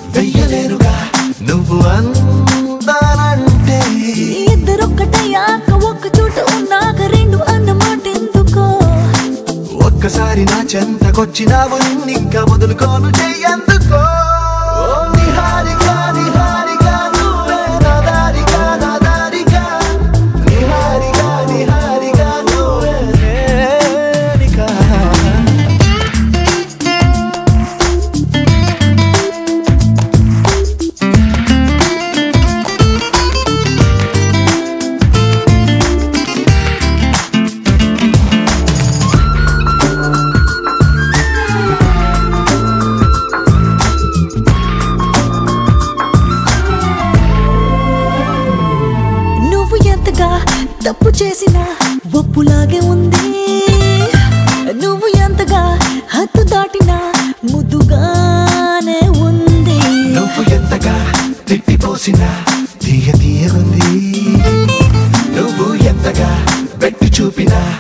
వెయ్యలేరుగా నువ్వు అందానంటే ఇద్దరొక్కటయ్యాక ఒక్క చోట ఉన్నాక రెండు అన్నమాట ఎందుకో ఒక్కసారి నా చెంతకొచ్చినావు నిన్నింకా వదులుకోను చెయ్యందుకో ఓ నిహారిగా నిహారిగా నువ్వే నా దారిగా నా దారిగా నిహారిగా నిహారిగా నువ్వే నేనిగా. నువ్వు ఎంతగా తప్పు చేసినా ఒప్పులాగే ఉంది నువ్వు ఎంతగా హద్దు దాటినా ముద్దుగానే ఉంది నువ్వు ఎంతగా తిట్టిపోసినా తీయ తీయగుంది నువ్వు ఎంతగా పెట్టి చూపినా